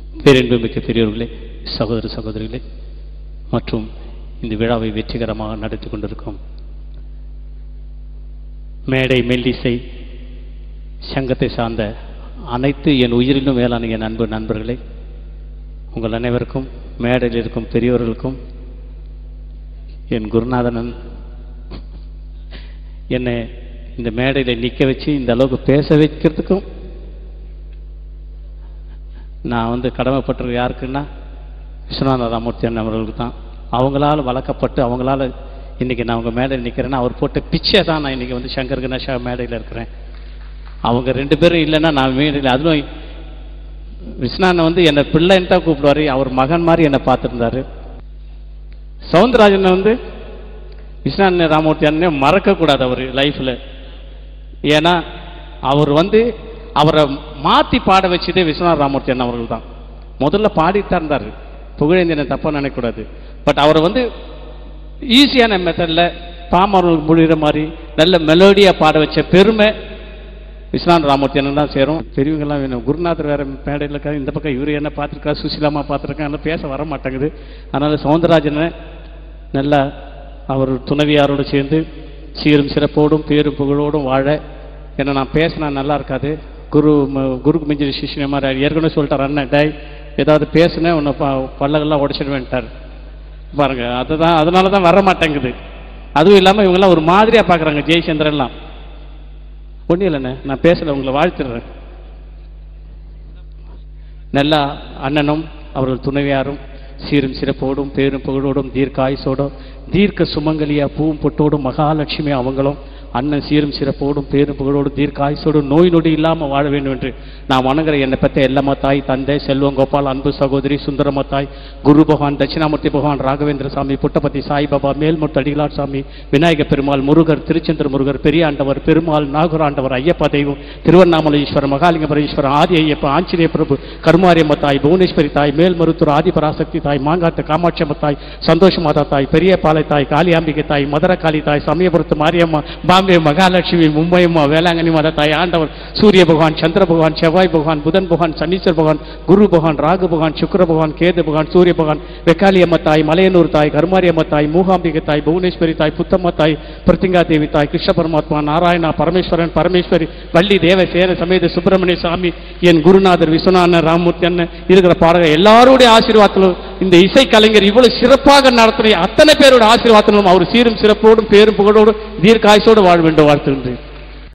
பேரன்புமிக்க பெரியவர்களே சகோதர சகோதரிகளே மற்றும் இந்த விழாவை வெற்றிகரமாக நடத்தி கொண்டிருக்கும் மேடை மெல்லிசை சங்கத்தை சார்ந்த அனைத்து என் உயிரிலும் மேலான என் அன்பு நண்பர்களே உங்கள் அனைவருக்கும் மேடையில் இருக்கும் பெரியவர்களுக்கும் என் குருநாதனன் என்னை இந்த மேடையில் நிற்க வச்சு இந்த அளவுக்கு பேச வைக்கிறதுக்கும் நான் வந்து கடமைப்பட்டது யாருக்குன்னா விஸ்வநாத ராமூர்த்தி அண்ணன் அவர்களுக்கு தான் அவங்களால வளர்க்கப்பட்டு அவங்களால இன்னைக்கு நான் அவங்க மேடையில் நிற்கிறேன்னா அவர் போட்ட பிச்சை தான் நான் இன்னைக்கு வந்து சங்கர் கணேஷா மேடையில் இருக்கிறேன் அவங்க ரெண்டு பேரும் இல்லைன்னா நான் மேடையில் அதுவும் விஸ்வநாதன் வந்து என்னை பிள்ளைன்னு தான் கூப்பிடுவாரு அவர் மகன் மாதிரி என்னை பார்த்துருந்தாரு சவுந்தரராஜன் வந்து விஸ்வநாதன் ராமூர்த்தி அண்ணன் மறக்கக்கூடாது அவர் லைஃப்பில் ஏன்னா அவர் வந்து அவரை மாற்றி பாட வச்சதே விஸ்வநாத ராமூர்த்தி அண்ணன் அவர்கள் தான் முதல்ல பாடிட்டு தான் இருந்தார் புகழேந்தியனை தப்பாக நினைக்கக்கூடாது பட் அவரை வந்து ஈஸியான மெத்தடில் பாமரர்களுக்கு முடிகிற மாதிரி நல்ல மெலோடியாக பாட வச்ச பெருமை விஸ்வநாத ராமூர்த்தி அண்ணன் தான் சேரும் பெரியவங்கெல்லாம் வேணும் குருநாதர் வேற மேடையில் இருக்காரு இந்த பக்கம் இவர் என்ன பார்த்துருக்கா சுசிலாமா பார்த்துருக்கா அதெல்லாம் பேச வர மாட்டேங்குது அதனால சவுந்தரராஜனை நல்லா அவர் துணைவியாரோடு சேர்ந்து சீரும் சிறப்போடும் பேரும் புகழோடும் வாழ ஏன்னா நான் பேசினா நல்லா இருக்காது குரு ம- குருக்கு மிஞ்சின சிஷ்யனை மாதிரி ஏற்கனவே சொல்லிட்டார் அண்ணன் டேய் ஏதாவது பேசுனேன் உன்னை ப பல்லகெல்லாம் உடச்சிடுவேன்ட்டார் பாருங்க அதுதான் அதனால தான் வர மாட்டேங்குது அதுவும் இல்லாமல் இவங்கெல்லாம் ஒரு மாதிரியாக பார்க்குறாங்க ஜெயச்சந்திரன்லாம் ஒன்றும் இல்லைண்ணே நான் பேசலை உங்களை வாழ்த்துறேன் நல்லா அண்ணனும் அவர்கள் துணைவியாரும் சீரும் சிறப்போடும் பேரும் புகழோடும் தீர்க்க ஆயுசோடும் தீர்க்க சுமங்கலியா பூவும் பொட்டோடும் மகாலட்சுமி அவங்களும் அண்ணன் சீரும் சிறப்போடும் பேரும் புகழோடும் தீர்க்க ஆயுசோடும் நோய் நொடி இல்லாமல் வாழ வேண்டும் என்று நான் வணங்குற என்னை பற்றி எல்லம்மா தாய் தந்தை செல்வம் கோபால் அன்பு சகோதரி சுந்தரம்மா தாய் குரு பகவான் தட்சிணாமூர்த்தி பகவான் ராகவேந்திர சாமி புட்டபதி சாய்பாபா மேல்முட்டு அடிகளார் சாமி விநாயக பெருமாள் முருகர் திருச்செந்தூர் முருகர் பெரியாண்டவர் பெருமாள் நாகூராண்டவர் ஐயப்பா தெய்வம் திருவண்ணாமலை ஈஸ்வரர் மகாலிங்கபுர ஈஸ்வரர் ஆதி ஐயப்பா ஆஞ்சநேய பிரபு கருமாரியம்ம தாய் புவனேஸ்வரி தாய் மேல்மருத்தூர் ஆதி பராசக்தி தாய் மாங்காட்டு காமாட்சியம்ம தாய் சந்தோஷ மாதா தாய் பெரியபாலை தாய் காளியாம்பிகை தாய் மதுரகாளி தாய் சமயபுரத்து மாரியம்மா பாம்பே மகாலட்சுமி மும்பையம்மா வேளாங்கண்ணி மாதா தாய் ஆண்டவர் சூரிய பகவான் சந்திர பகவான் செவ்வாய் பகவான் புதன் பகவான் சனீஸ்வர பகவான் குரு பகவான் ராகு பகவான் சுக்கிர பகவான் கேது பகவான் சூரிய பகவான் வெக்காளியம்ம தாய் மலையனூர் தாய் கருமாரியம்ம தாய் மூகாம்பிகை தாய் புவனேஸ்வரி தாய் புத்தம்ம தாய் பிரத்திங்கா தேவி தாய் கிருஷ்ண பரமாத்மா நாராயணா பரமேஸ்வரன் பரமேஸ்வரி வள்ளி தேவ சேன சமேத சுப்பிரமணிய சாமி என் குருநாதர் விஸ்வநாதன் ராமூர்த்தி அண்ணன் இருக்கிற பாடகர் எல்லாருடைய ஆசீர்வாதத்திலும் இந்த இசை கலைஞர் இவ்வளவு சிறப்பாக நடத்தின அத்தனை பேரோட ஆசீர்வாதத்திலும் அவர் சீரும் சிறப்போடும் பேரும் புகழோடும் தீர்க்காயுசோடு வாழ வேண்டும் வாழ்த்துகின்றேன்